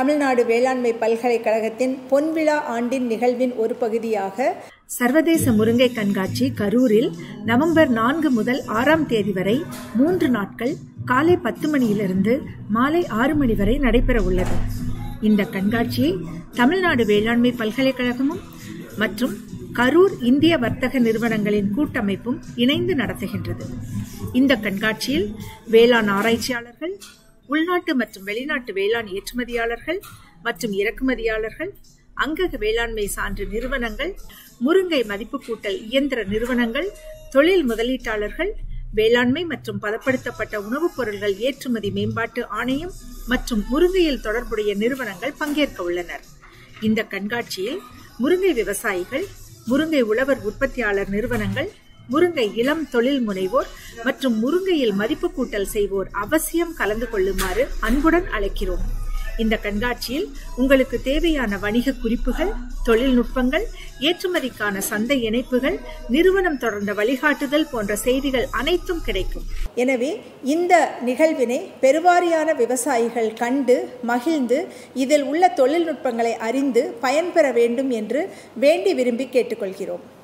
தமிழ்நாடு வேளாண்மை பல்கலைக்கழகத்தின் பொன்விழா ஆண்டின் நிகழ்வின் ஒரு பகுதியாக சர்வதேச முருங்கை கண்காட்சி கரூரில் நவம்பர் நான்கு முதல் ஆறாம் தேதி வரை மூன்று நாட்கள் காலை பத்து மணியிலிருந்து மாலை ஆறு மணி வரை நடைபெற உள்ளது இந்த கண்காட்சியை தமிழ்நாடு வேளாண்மை பல்கலைக்கழகமும் மற்றும் கரூர் இந்திய வர்த்தக நிறுவனங்களின் கூட்டமைப்பும் இணைந்து நடத்துகின்றது இந்த கண்காட்சியில் வேளாண் ஆராய்ச்சியாளர்கள் உள்நாட்டு மற்றும் வெளிநாட்டு வேளாண் ஏற்றுமதியாளர்கள் மற்றும் இறக்குமதியாளர்கள் அங்கக வேளாண்மை சான்று நிறுவனங்கள் முருங்கை மதிப்பு கூட்டல் இயந்திர நிறுவனங்கள் தொழில் முதலீட்டாளர்கள் வேளாண்மை மற்றும் பதப்படுத்தப்பட்ட உணவுப் பொருட்கள் ஏற்றுமதி மேம்பாட்டு ஆணையம் மற்றும் முருங்கையில் தொடர்புடைய நிறுவனங்கள் பங்கேற்க உள்ளனர் இந்த கண்காட்சியில் முருங்கை விவசாயிகள் முருங்கை உழவர் உற்பத்தியாளர் நிறுவனங்கள் முருங்கை இளம் தொழில் முனைவோர் மற்றும் முருங்கையில் மதிப்பு கூட்டல் செய்வோர் அவசியம் கலந்து கொள்ளுமாறு அன்புடன் அழைக்கிறோம் இந்த கண்காட்சியில் உங்களுக்கு தேவையான வணிக குறிப்புகள் தொழில்நுட்பங்கள் ஏற்றுமதிக்கான சந்தை இணைப்புகள் நிறுவனம் தொடர்ந்த வழிகாட்டுதல் போன்ற செய்திகள் அனைத்தும் கிடைக்கும் எனவே இந்த நிகழ்வினை பெருவாரியான விவசாயிகள் கண்டு மகிழ்ந்து இதில் உள்ள தொழில்நுட்பங்களை அறிந்து பயன்பெற வேண்டும் என்று வேண்டி விரும்பி கேட்டுக்கொள்கிறோம்